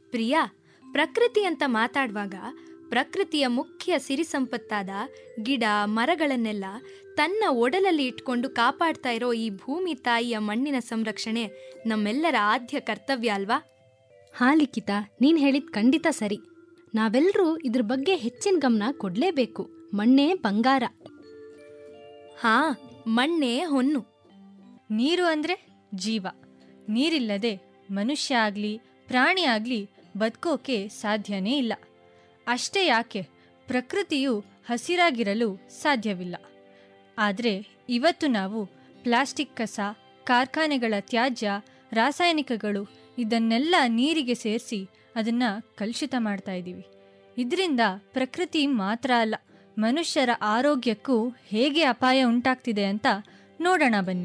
ಪ್ರಿಯಾ ಪ್ರಕೃತಿ ಅಂತ ಮಾತಾಡುವಾಗ ಪ್ರಕೃತಿಯ ಮುಖ್ಯ ಸಿರಿ ಸಂಪತ್ತಾದ ಗಿಡ ಮರಗಳನ್ನೆಲ್ಲ ತನ್ನ ಒಡಲಲ್ಲಿ ಇಟ್ಕೊಂಡು ಕಾಪಾಡ್ತಾ ಇರೋ ಈ ಭೂಮಿ ತಾಯಿಯ ಮಣ್ಣಿನ ಸಂರಕ್ಷಣೆ ನಮ್ಮೆಲ್ಲರ ಆದ್ಯ ಕರ್ತವ್ಯ ಅಲ್ವಾ ಹಾ ಲಿಖಿತ ನೀನ್ ಹೇಳಿದ್ ಖಂಡಿತ ಸರಿ ನಾವೆಲ್ಲರೂ ಇದ್ರ ಬಗ್ಗೆ ಹೆಚ್ಚಿನ ಗಮನ ಕೊಡ್ಲೇಬೇಕು ಮಣ್ಣೇ ಬಂಗಾರ ಹಾ ಮಣ್ಣೇ ಹೊನ್ನು ನೀರು ಅಂದ್ರೆ ಜೀವ ನೀರಿಲ್ಲದೆ ಮನುಷ್ಯ ಆಗ್ಲಿ ಪ್ರಾಣಿ ಆಗ್ಲಿ ಬದುಕೋಕೆ ಸಾಧ್ಯನೇ ಇಲ್ಲ ಅಷ್ಟೇ ಯಾಕೆ ಪ್ರಕೃತಿಯು ಹಸಿರಾಗಿರಲು ಸಾಧ್ಯವಿಲ್ಲ ಆದರೆ ಇವತ್ತು ನಾವು ಪ್ಲಾಸ್ಟಿಕ್ ಕಸ ಕಾರ್ಖಾನೆಗಳ ತ್ಯಾಜ್ಯ ರಾಸಾಯನಿಕಗಳು ಇದನ್ನೆಲ್ಲ ನೀರಿಗೆ ಸೇರಿಸಿ ಅದನ್ನ ಕಲುಷಿತ ಮಾಡ್ತಾ ಇದ್ದೀವಿ ಇದರಿಂದ ಪ್ರಕೃತಿ ಮಾತ್ರ ಅಲ್ಲ ಮನುಷ್ಯರ ಆರೋಗ್ಯಕ್ಕೂ ಹೇಗೆ ಅಪಾಯ ಉಂಟಾಗ್ತಿದೆ ಅಂತ ನೋಡೋಣ ಬನ್ನಿ